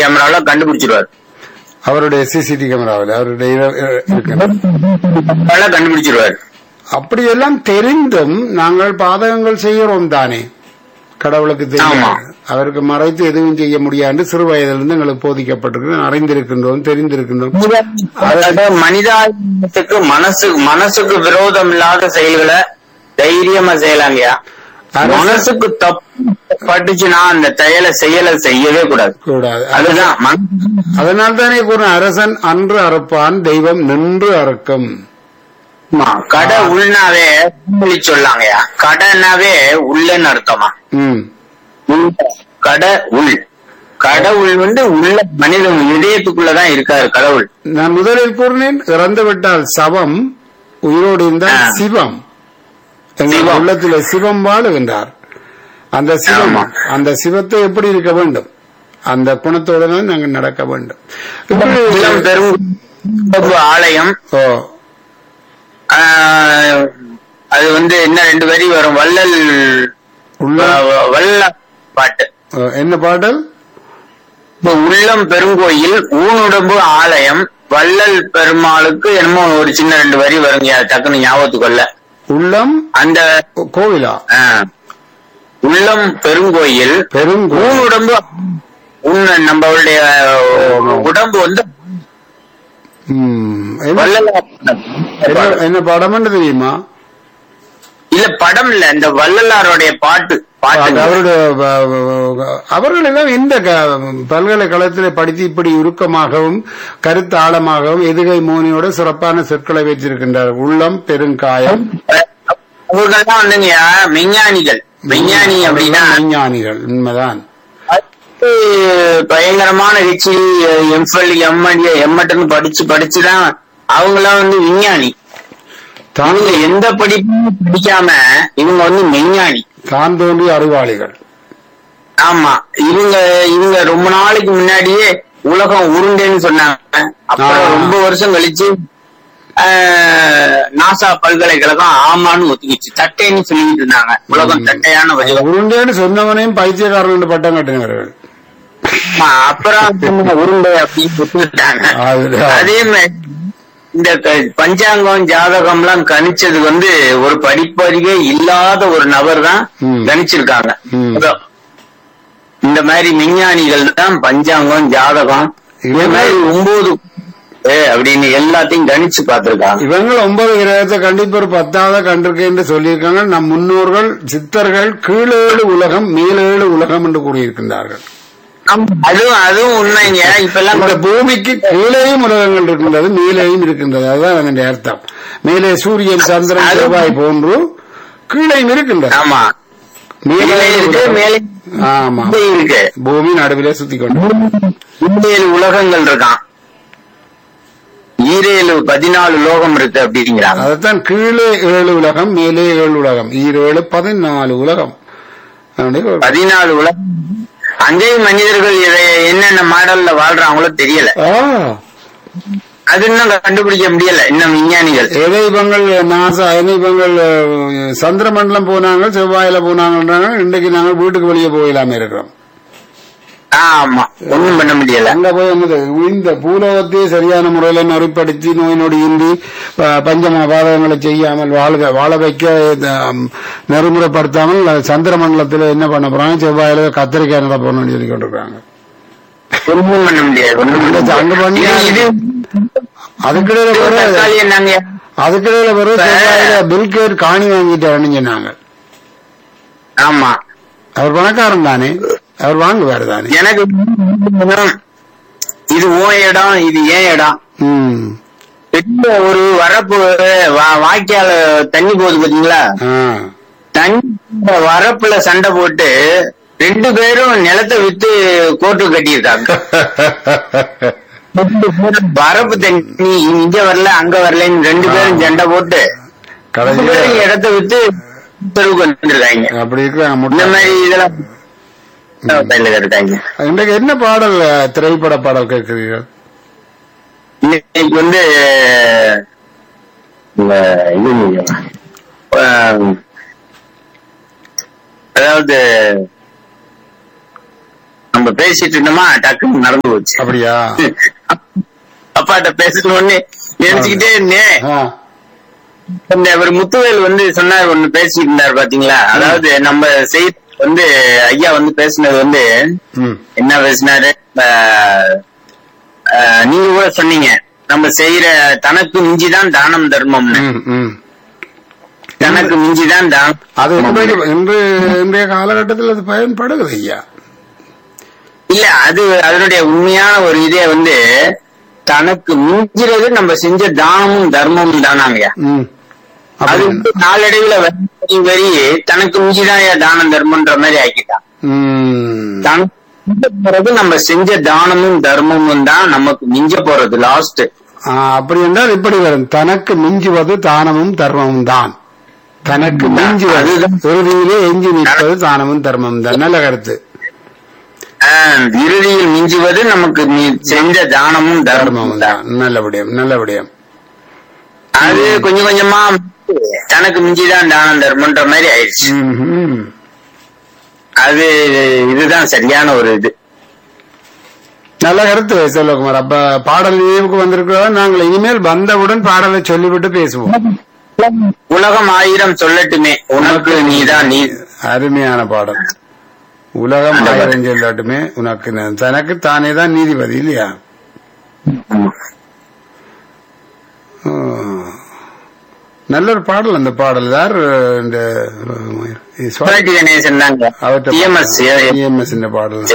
கேமரால கண்டுபிடிச்சிருவாரு அவருடைய சிசிடி கேமராவில் அவருடைய இர- இர- இருக்கின்ற அதனால கண்டுபிடிச்சிருவாரு அப்படியெல்லாம் தெரிந்தும் நாங்கள் பாதகங்கள் செய்கிறோம் தானே கடவுளுக்கு ஆமா. தெரியும் அவருக்கு மறைத்து எதுவும் செய்ய முடியாது சிறு வயதிலிருந்து எங்களுக்கு போதிக்கப்பட்டிருக்கிறோம் அறிந்திருக்கின்றோம் தெரிந்திருக்கின்றோம் அதாவது மனிதாபிமானத்துக்கு மனசு மனசுக்கு விரோதம் இல்லாத செயல்களை தைரியமா செய்யலாங்கய்யா அரசு- மனசுக்கு தப்பு பட்டுச்சுன்னா அந்த செயலை செயலை செய்யவே கூடாது கூடாது அதுதான் மன- அதனால் தானே கூறின அரசன் அன்று அறுப்பான் தெய்வம் நின்று அறுக்கும் ஆமா, கடை உள்னாவே உண்மொழி சொல்லாங்கய்யா கடைனாவே உள்ளன்னு அர்த்தமா ம் உள். கடை உள் கடவுள் வந்து உள்ள மனிதன் இதயத்துக்குள்ளதான் இருக்காரு கடவுள் நான் முதலில் கூறினேன் இறந்து விட்டால் சவம் உயிரோடு இருந்தால் ஆ. சிவம் எங்கள் சிவம். உள்ளத்தில் சிவம் வாழுகின்றார் அந்த சிவம் ஆமா. அந்த சிவத்தை எப்படி இருக்க வேண்டும் அந்த குணத்தோடு தான் நாங்கள் நடக்க வேண்டும் இப்படி இளம் பெரும் சிறப்பு ஆலயம் ஓ ஆஹ், அது வந்து என்ன ரெண்டு வரி வரும் வள்ளல் உள்ள வ- வல்ல பாட்டு ஓ, என்ன பாடல் இப்ப உள்ளம் பெருங்கோயில் ஊனுடம்பு ஆலயம் வள்ளல் பெருமாளுக்கு என்னமோ ஒரு சின்ன ரெண்டு வரி வருங்க டக்குன்னு ஞாபகத்துக்கொள்ள உள்ளம் அந்த கோவிலா ஆஹ், உள்ளம் பெருங்கோயில் பெருங்கோ ஊனுடம்பு உன் நம்மளுடைய உடம்பு வந்து ம், என்ன- வள்ளல் என்ன- என்ன படம்னு தெரியுமா இல்ல படம் இல்ல இந்த வள்ளலாருடைய பாட்டு பாட்டு அவருடைய வ- வ- அவர்கள் எல்லாம் இந்த க- பல்கலைக்கழகத்தில் படித்து இப்படி உருக்கமாகவும் கருத்து ஆழமாகவும் எதுகை மோனியோட சிறப்பான சொற்களை வைத்திருக்கின்றார் உள்ளம் பெருங்காயம் அவர்கள்லாம் வந்துங்க விஞ்ஞானிகள் விஞ்ஞானி அப்படின்னா விஞ்ஞானிகள் உண்மைதான் அது பயங்கரமான ஹெச்இ எம்ஃபெல் எம்எட் எம்எட்னு படிச்சு படிச்சுதான் அவங்களாம் வந்து விஞ்ஞானி தான் இவங்க எந்த படிப்பும் படிக்காம இவங்க வந்து விஞ்ஞானி தான் தோன்றிய அறிவாளிகள் ஆமா இவங்க இவங்க ரொம்ப நாளைக்கு முன்னாடியே உலகம் உருண்டேன்னு சொன்னாங்க அப்புறம் ஆ. ரொம்ப வருஷம் கழிச்சு ஆஹ், நாசா பல்கலைக்கழகம் ஆமான்னு ஒத்துக்கிச்சு தட்டைன்னு சொல்லிட்டு இருந்தாங்க உலகம் தட்டையான வடிவம் உருண்டேன்னு சொன்னவனையும் பைத்தியக்காரன் என்று பட்டம் கட்டினவர்கள் ஆமா, அப்புறம் உருண்டை அப்படின்னு ஒத்துக்கிட்டாங்க அது- அதே மாதிரி இந்த க- பஞ்சாங்கம் ஜாதகம் எல்லாம் கணிச்சது வந்து ஒரு படிப்பறிவே இல்லாத ஒரு நபர் தான் ம். கணிச்சிருக்காங்க ம். அதான். இந்த மாதிரி விஞ்ஞானிகள் தான் பஞ்சாங்கம் ஜாதகம் இந்த இவங்க- மாதிரி ஒன்பது ஏ, அப்படின்னு எல்லாத்தையும் கணிச்சு பார்த்திருக்காங்க இவங்க ஒன்பது கிரகத்தை கண்டிப்பா ஒரு பத்தாவது கண்டிருக்கேன் சொல்லியிருக்காங்க நம் முன்னோர்கள் சித்தர்கள் கீழேழு உலகம் மேலேழு உலகம் என்று கூறியிருக்கின்றார்கள் ஆமா, அதுவும் அதுவும் உண்மைங்க இப்ப எல்லாம் இந்த பூமிக்கு கீழேயும் உலகங்கள் இருக்கின்றது மேலேயும் இருக்கின்றது அதுதான் அதனுடைய அர்த்தம் மேலே சூரியன் சந்திரன் அது- செவ்வாய் போன்று கீழேயும் இருக்கின்றது ஆமா மேலே மேலே இருக்கு உலகம். மேலே ஆமா கீழே இருக்கு பூமி நடுவிலே சுத்தி கொண்டு ஏழு உலகங்கள் இருக்கான் ஈரேழு பதினாலு லோகம் இருக்கு அப்படிங்கிறாங்க அதைத்தான் கீழே ஏழு உலகம் மேலே ஏழு உலகம் ஈரேழு பதினாலு உலகம் அதனுடைய ஒரு- பதினாலு உலகம் அங்கேயும் மனிதர்கள் இதை என்னென்ன மாடல்ல வாழ்றாங்களோ தெரியல ஆ, அது இன்னும் கண்டுபிடிக்க முடியல இன்னும் விஞ்ஞானிகள் எதை இவங்கள் நாசா எதை இவங்கள் அஹ், சந்திர மண்டலம் போனாங்க செவ்வாயில போனாங்கன்றாங்க இன்றைக்கு நாங்கள் வீட்டுக்கு வெளியே போயிடாம இருக்கிறோம் ஆமா ஒண்ணும் பண்ண முடியல அங்க போய் என்னது இந்த பூலோகத்தையே சரியான முறையில நெறிப்படுத்தி நோய் நொடி இன்றி ப- பஞ்சம பாதகங்களை செய்யாமல் வாழ்க வாழ வைக்க அஹ், நெறிமுறைப்படுத்தாமல் சந்திர மண்டலத்தில் என்ன பண்ண போறாங்க செவ்வாயில கத்திரிக்காய் நட போறோம்னு சொல்லி கொண்டிருக்காங்க ஒண்ணும் பண்ண முடியாது ஒண்ணும் பண்ண இல்ல, அங்க முடியாது. பண்ணியா- இது- அதுக்கிடையில இது ஒரு தக்காளி என்னங்க அதுக்கிடையில வெறும் செவ்வாயில பில்கேட் காணி வாங்கிட்டாருன்னு சொன்னாங்க ஆமா அவர் பணக்காரன் தானே அவர் வாங்குவாரு தானே எனக்கு இது ஓ இடம் இது ஏன் இடம் ம் பெரிய ஒரு வரப்பு வா- வாய்க்கால தண்ணி போகுது பாத்தீங்களா ஆ தண்ணி வரப்புல சண்டை போட்டு ரெண்டு பேரும் நிலத்தை வித்து கோர்ட்டு கட்டியிருக்காங்க வரப்பு தண்ணி இங்க வரல அங்க வரலன்னு ரெண்டு பேரும் சண்டை போட்டு ரெண்டு கடைசியில பேரும் இடத்த வித்து தெருவுக்கு வந்துருக்காங்க அப்படி இருக்கிறாங்க இந்த முட்டை மாதிரி இதெல்லாம் கையில இருக்காங்க இன்றைக்கு என்ன பாடல் அஹ், திரைப்பட பாடல் கேட்கிறீர்கள் இன்னைக்கு வந்து இந்த இது ஆஹ், அதாவது நம்ம பேசிட்டு இருந்தோமா டக்குன்னு நடந்து போச்சு அப்படியா அப்பாட்ட பேசின உடனே நினைச்சுக்கிட்டே இருந்தேன் ஆ, இந்த ஒரு முத்துவேல் வந்து சொன்னார் ஒண்ணு பேசிட்டு இருந்தார் பாத்தீங்களா அதாவது நம்ம செய்தி வந்து ஐயா வந்து பேசினது வந்து ம் என்ன பேசினாரு அஹ், அஹ், நீங்க கூட சொன்னீங்க நம்ம செய்யற தனக்கு மிஞ்சிதான் தானம் தர்மம்னு ம், ம் தனக்கு மிஞ்சிதான் தானம் அது இன்றைக்கு இன்று இன்றைய காலகட்டத்தில் அது பயன்படுகிறது ஐயா இல்ல அது அதனுடைய உண்மையான ஒரு இதே வந்து தனக்கு மிஞ்சிறது நம்ம செஞ்ச தானமும் தர்மமும் தானாங்கய்யா ம் அது அப்படி வந்து நாளடைவுல வரி வரி தனக்கு மிஞ்சிதான் ஐயா தானம் தர்மம்ன்ற மாதிரி ஆக்கிட்டான் ம் தனக்கு மிஞ்ச போறது நம்ம செஞ்ச தானமும் தர்மமும் தான் நமக்கு மிஞ்ச போறது லாஸ்ட் ஆ, அப்படி என்றால் இப்படி வரும் தனக்கு மிஞ்சுவது தானமும் தர்மமும் தான் தனக்கு மிஞ்சுவது அதுதான். இறுதியிலே எஞ்சி நிற்பது தானமும் தர்மமும் தான் நல்ல கருத்து இறுதியில் மிஞ்சுவது நமக்கு நீ- செஞ்ச தானமும் தர்மமும் தர்மமும் தான் தான் நல்ல விடயம் நல்ல விடயம் அது கொஞ்சம் கொஞ்சமா தனக்கு மிஞ்சிதான் தானம் தர்மன்ற மாதிரி ஆயிடுச்சு ம், ம். அது இதுதான் சரியான ஒரு இது நல்ல கருத்து செல்வகுமார் அப்ப பாடல் நினைவுக்கு வந்திருக்கிறதா நாங்கள் இனிமேல் வந்தவுடன் பாடலை சொல்லிவிட்டு பேசுவோம் உலகம் ஆயிரம் சொல்லட்டுமே உனக்கு நீதான் நீ அருமையான பாடல் உலகம் ஆயிரம் சொல்லாட்டுமே உனக்கு நான். தனக்கு தானே தான் நீதிபதி இல்லையா ஆ. நல்ல ஒரு பாடல் அந்த பாடல் யார் இந்த சிவாஜி கணேசன் தாங்க டிஎம்எஸ் டிஎம்எஸ் இந்த பாடல்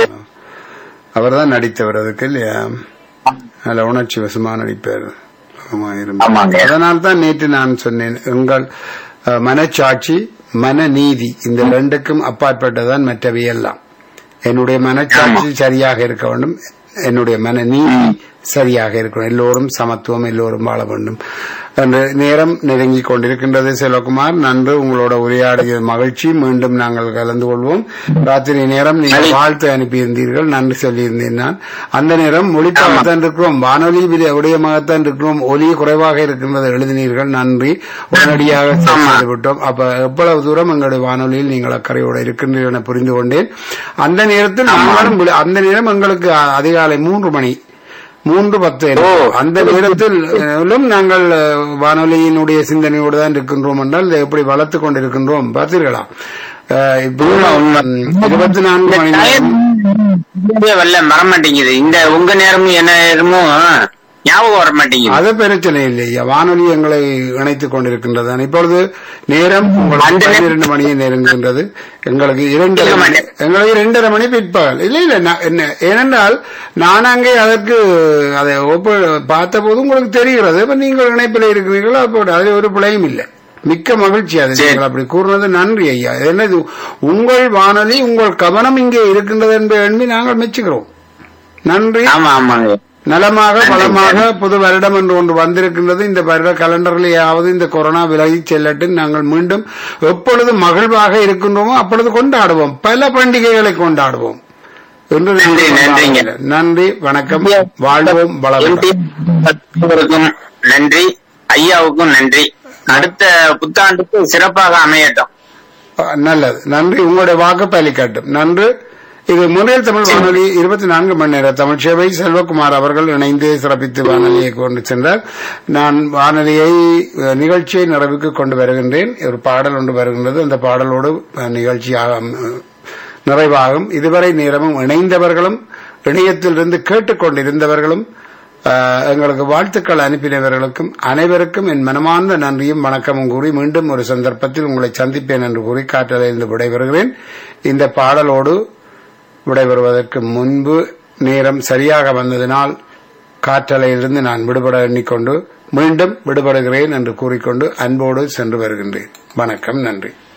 அவர் தான் நடித்தவர் அதுக்கு இல்லையா நல்ல உணர்ச்சி வசமா நடிப்பார் சுகமாயிரும். ஆமாங்க. அதனால் தான் நேற்று நான் சொன்னேன் உங்கள் அஹ், மனச்சாட்சி மனநீதி இந்த ரெண்டுக்கும் அப்பாற்பட்டதான் மற்றவை எல்லாம் என்னுடைய மனச்சாட்சி சரியாக இருக்க வேண்டும் என்னுடைய மனநீதி சரியாக இருக்கணும் எல்லோரும் சமத்துவம் எல்லோரும் வாழ வேண்டும் என்று நேரம் நெருங்கிக் கொண்டிருக்கின்றது செல்வகுமார் நன்று உங்களோட உரையாடிய மகிழ்ச்சி மீண்டும் நாங்கள் கலந்து கொள்வோம் ராத்திரி நேரம் நீங்கள் வாழ்த்து அனுப்பியிருந்தீர்கள் நன்றி சொல்லியிருந்தேன் நான் அந்த நேரம் மொழிப்பாகத்தான் இருக்கிறோம் வானொலி விட- விடயமாகத்தான் இருக்கிறோம் ஒலி குறைவாக இருக்கின்றது எழுதினீர்கள் நன்றி உடனடியாக சரி செய்து விட்டோம் அப்ப எவ்வளவு தூரம் எங்களுடைய வானொலியில் நீங்கள் அக்கறையோடு இருக்கின்றீர்கள் என புரிந்து கொண்டேன் அந்த நேரத்தில் நாங்களும் விழ- அந்த நேரம் எங்களுக்கு அ- அதிகாலை மூன்று மணி மூன்று பத்து ஓ. அந்த நேரத்தில் அஹ், நாங்கள் அஹ், வானொலியினுடைய சிந்தனையோடு தான் இருக்கின்றோம் என்றால் இதை எப்படி வளர்த்து கொண்டிருக்கின்றோம் பார்த்தீர்களா அஹ், இப்போ ம், இருபத்தி நான்கு மணி நேரம் வரல மற மாட்டேங்குது இந்த உங்க நேரமும் என்ன நேரமும் ஞாபகம் வர மாட்டேங்குது அது பிரச்சனை இல்லையா வானொலி எங்களை இணைத்துக் கொண்டிருக்கின்றது இப்பொழுது நேரம் உங்களுக்கு அந்த நேரம் பன்னிரண்டு மணியை நெருங்குகின்றது எங்களுக்கு இரண்டரை இருக்க மணி மாட்டேன். எங்களுக்கு இரண்டரை மணி பிற்பகல் இல்லை இல்லை நான் என்ன ஏனென்றால் நான் அங்கே அதற்கு அதை ஒப்பு பார்த்த போது உங்களுக்கு தெரிகிறது இப்ப நீங்கள் இணைப்பில் இருக்கிறீர்களோ அப்போ அதில் ஒரு பிழையும் இல்லை மிக்க மகிழ்ச்சி அது சரி. நீங்கள் அப்படி கூறினது நன்றி ஐயா என்னது உங்கள் வானொலி உங்கள் கவனம் இங்கே இருக்கின்றது என்பதை எண்ணி நாங்கள் மெச்சுகிறோம் நன்றி ஆமா ஆமாங்க நலமாக வளமாக புது வருடம் என்று ஒன்று வந்திருக்கின்றது இந்த வருட கலண்டரிலேயாவது இந்த கொரோனா விலகி செல்லட்டும் நாங்கள் மீண்டும் எப்பொழுது மகிழ்வாக இருக்கின்றோமோ அப்பொழுது கொண்டாடுவோம் பல பண்டிகைகளை கொண்டாடுவோம் என்று நன்றி, நன்றிங்க. நன்றி வணக்கம் வாழ்வோம் வளர்வோம் எம்டிக்கும் நன்றி ஐயாவுக்கும் நன்றி அடுத்த புத்தாண்டுக்கு சிறப்பாக அமையட்டும் நல்லது நன்றி உங்களுடைய வாக்கு பலிக்கட்டும் நன்று இது முன்னில் தமிழ் வானொலி இருபத்தி நான்கு மணி நேர தமிழ் சேவை செல்வகுமார் அவர்கள் இணைந்து சிறப்பித்து வானொலியை கொண்டு சென்றார் நான் வானொலியை அஹ், நிகழ்ச்சியை நிறைவுக்கு கொண்டு வருகின்றேன் ஒரு பாடல் ஒன்று வருகின்றது அந்த பாடலோடு அஹ், நிகழ்ச்சி ஆகும், அஹ், நிறைவாகும் இதுவரை நேரமும் இணைந்தவர்களும் இணையத்திலிருந்து கேட்டுக்கொண்டிருந்தவர்களும் ஆஹ், எங்களுக்கு வாழ்த்துக்கள் அனுப்பினவர்களுக்கும் அனைவருக்கும் என் மனமார்ந்த நன்றியும் வணக்கமும் கூறி மீண்டும் ஒரு சந்தர்ப்பத்தில் உங்களை சந்திப்பேன் என்று கூறி காற்றலையிலிருந்து விடைபெறுகிறேன் இந்த பாடலோடு விடைபெறுவதற்கு முன்பு நேரம் சரியாக வந்ததினால் காற்றலையிலிருந்து நான் விடுபட எண்ணிக்கொண்டு மீண்டும் விடுபடுகிறேன் என்று கூறிக்கொண்டு அன்போடு சென்று வருகின்றேன் வணக்கம் நன்றி